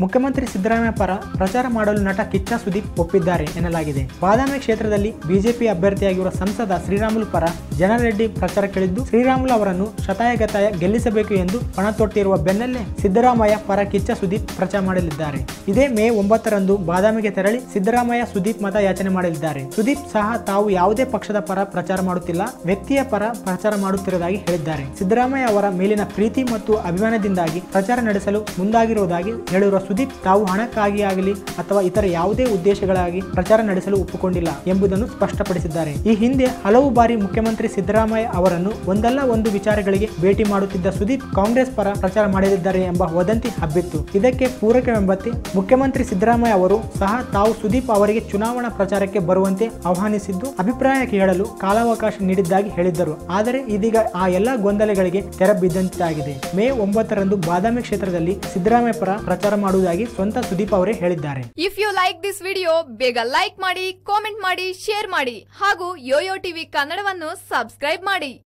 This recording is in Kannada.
ಮುಖ್ಯಮಂತ್ರಿ ಸಿದ್ದರಾಮಯ್ಯ ಪರ ಪ್ರಚಾರ ಮಾಡಲು ನಟ ಕಿಚ್ಚ ಸುದೀಪ್ ಒಪ್ಪಿದ್ದಾರೆ ಎನ್ನಲಾಗಿದೆ ಬಾದಾಮಿ ಕ್ಷೇತ್ರದಲ್ಲಿ ಬಿಜೆಪಿ ಅಭ್ಯರ್ಥಿಯಾಗಿರುವ ಸಂಸದ ಶ್ರೀರಾಮುಲು ಪರ ಜನರೆಡ್ಡಿ ಪ್ರಚಾರಕ್ಕಿಳಿದ್ದು ಶ್ರೀರಾಮುಲು ಅವರನ್ನು ಶತಾಯಗತಾಯ ಗೆಲ್ಲಿಸಬೇಕು ಎಂದು ಪಣ ತೊಟ್ಟಿರುವ ಬೆನ್ನಲ್ಲೇ ಸಿದ್ದರಾಮಯ್ಯ ಪರ ಕಿಚ್ಚ ಸುದೀಪ್ ಪ್ರಚಾರ ಮಾಡಲಿದ್ದಾರೆ ಇದೇ ಮೇ ಒಂಬತ್ತರಂದು ಬಾದಾಮಿಗೆ ತೆರಳಿ ಸಿದ್ದರಾಮಯ್ಯ ಸುದೀಪ್ ಮತ ಯಾಚನೆ ಮಾಡಲಿದ್ದಾರೆ ಸುದೀಪ್ ಸಹ ತಾವು ಯಾವುದೇ ಪಕ್ಷದ ಪರ ಪ್ರಚಾರ ಮಾಡುತ್ತಿಲ್ಲ ವ್ಯಕ್ತಿಯ ಪರ ಪ್ರಚಾರ ಮಾಡುತ್ತಿರುವುದಾಗಿ ಹೇಳಿದ್ದಾರೆ ಸಿದ್ದರಾಮಯ್ಯ ಅವರ ಮೇಲಿನ ಪ್ರೀತಿ ಮತ್ತು ಅಭಿಮಾನದಿಂದಾಗಿ ಪ್ರಚಾರ ನಡೆಸಲು ಮುಂದಾಗಿರುವುದಾಗಿ ಹೇಳಿರುವ ಸುದೀಪ್ ತಾವು ಹಣಕ್ಕಾಗಿ ಆಗಲಿ ಅಥವಾ ಇತರ ಯಾವುದೇ ಉದ್ದೇಶಗಳಾಗಿ ಪ್ರಚಾರ ನಡೆಸಲು ಒಪ್ಪಿಕೊಂಡಿಲ್ಲ ಎಂಬುದನ್ನು ಸ್ಪಷ್ಟಪಡಿಸಿದ್ದಾರೆ ಈ ಹಿಂದೆ ಹಲವು ಬಾರಿ ಮುಖ್ಯಮಂತ್ರಿ ಸಿದ್ದರಾಮಯ್ಯ ಅವರನ್ನು ಒಂದಲ್ಲ ಒಂದು ವಿಚಾರಗಳಿಗೆ ಭೇಟಿ ಮಾಡುತ್ತಿದ್ದ ಸುದೀಪ್ ಕಾಂಗ್ರೆಸ್ ಪರ ಪ್ರಚಾರ ಮಾಡಲಿದ್ದಾರೆ ಎಂಬ ವದಂತಿ ಹಬ್ಬಿತ್ತು ಇದಕ್ಕೆ ಪೂರಕವೆಂಬಂತೆ ಮುಖ್ಯಮಂತ್ರಿ ಸಿದ್ದರಾಮಯ್ಯ ಅವರು ಸಹ ತಾವು ಸುದೀಪ್ ಅವರಿಗೆ ಚುನಾವಣಾ ಪ್ರಚಾರಕ್ಕೆ ಬರುವಂತೆ ಆಹ್ವಾನಿಸಿದ್ದು ಅಭಿಪ್ರಾಯ ಕೇಳಲು ಕಾಲಾವಕಾಶ ನೀಡಿದ್ದಾಗಿ ಹೇಳಿದ್ದರು ಆದರೆ ಇದೀಗ ಆ ಎಲ್ಲಾ ಗೊಂದಲಗಳಿಗೆ ತೆರೆ ಬಿದ್ದಂತಾಗಿದೆ ಮೇ ಒಂಬತ್ತರಂದು ಬಾದಾಮಿ ಕ್ಷೇತ್ರದಲ್ಲಿ ಸಿದ್ದರಾಮಯ್ಯ ಪರ ಪ್ರಚಾರ ಮಾಡುವುದಾಗಿ ಸ್ವಂತ ಸುದೀಪ್ ಅವರೇ ಹೇಳಿದ್ದಾರೆ if you like this video ಬೇಗ ಲೈಕ್ ಮಾಡಿ ಕಾಮೆಂಟ್ ಮಾಡಿ ಶೇರ್ ಮಾಡಿ ಹಾಗೂ ಯೋಯೋ ಟಿವಿ ಕನ್ನಡವನ್ನು ಸಬ್ಸ್ಕ್ರೈಬ್ ಮಾಡಿ